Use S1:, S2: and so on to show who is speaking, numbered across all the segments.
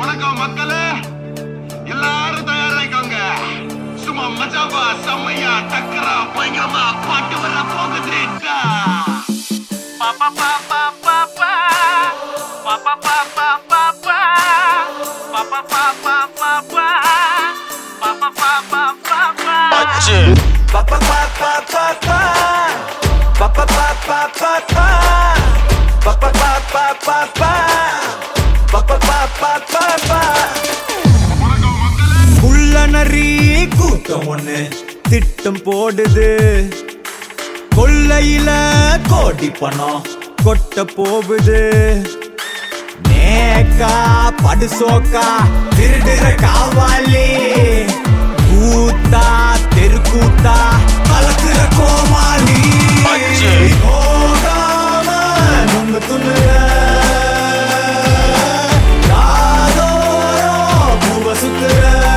S1: வணக்கம் மக்களே எல்லாரும் தயாராயிக்கோங்க சும்மா மஜாவா செம்மையா டக்கரா பயங்கரமா பாட்டு வர போகுதுடா பாப்பா பாப்பா பாப்பா பாப்பா பாப்பா பாப்பா பாப்பா பாப்பா பாப்பா பாப்பா பாப்பா பாப்பா
S2: Pa pa pa pa pa pa Pa pa pa pa pa pa Pa pa pa pa pa pa Pa pa pa pa pa pa
S1: வணக்கம் மக்களே
S2: குள்ள நரி கூட்டம் ஒண்ணு திட்டம் போடுது கொள்ளையில கோடி பணம் கொட்ட போகுது நேக்கா படுசோக்கா திருடுற காவாலி கூத்தா தெருக்கூத்தா கலக்குற கோமாளி நோகாம நொங்கு துண்ணுற காதோரம் பூவ சுத்துற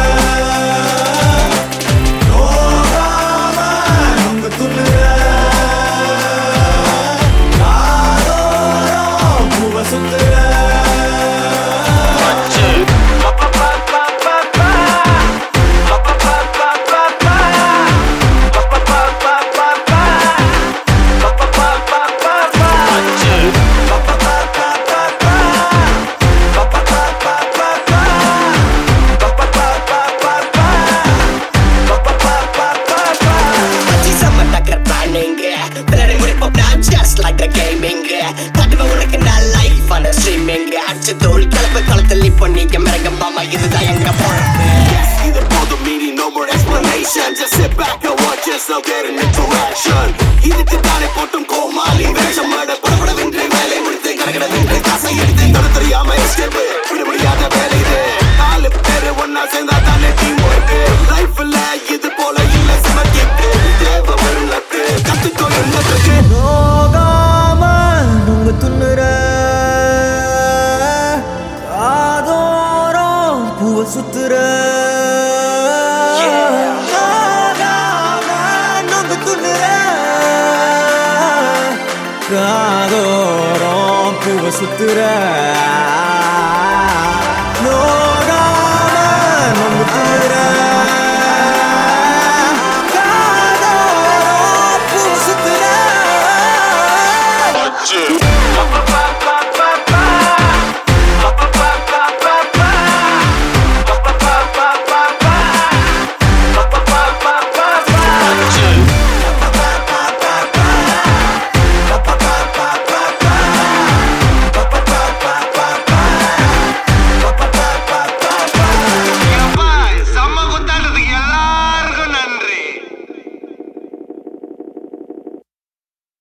S2: நோகாம நொங்கு துண்ணுற காதோரம் பூவ சுத்துற
S3: Pati sama tagar planning Planning முடிப்போம் நான் just like the gaming தட்டுவ உனக்கு நான் life ஆன streaming அடிச்ச தோல் கலப்பு களத்தில் இப்போ நீங்க மிரங்க மாமா இதுதான் எங்க பொழப்பு
S4: இது போதும் மீறி no more explanation Just sit back and watch yourself get an interaction இதுக்கு தானே போட்டும் கோமாளி வேஷம் மாட புறப்படவென்று வேலை முடித்து கடகடவென்று காசை எடுத்து தொட தெரியாம escape விட முடியாத வேலை இது நாலு பேரு ஒன்னா சேர்ந்தா தானே டீம் ஒர்க் லைஃப்ல இது போல இல்ல சமக்கிட்டு தேவை வெள்ளத்து கத்துக்கோ என்னத்துக்கு
S2: நோகாம நொங்கு துண்ணுற காதோரம் பூவ சுத்துற நோகாம நொங்கு துண்ணுற காதோரம் பூவ சுத்துற நோ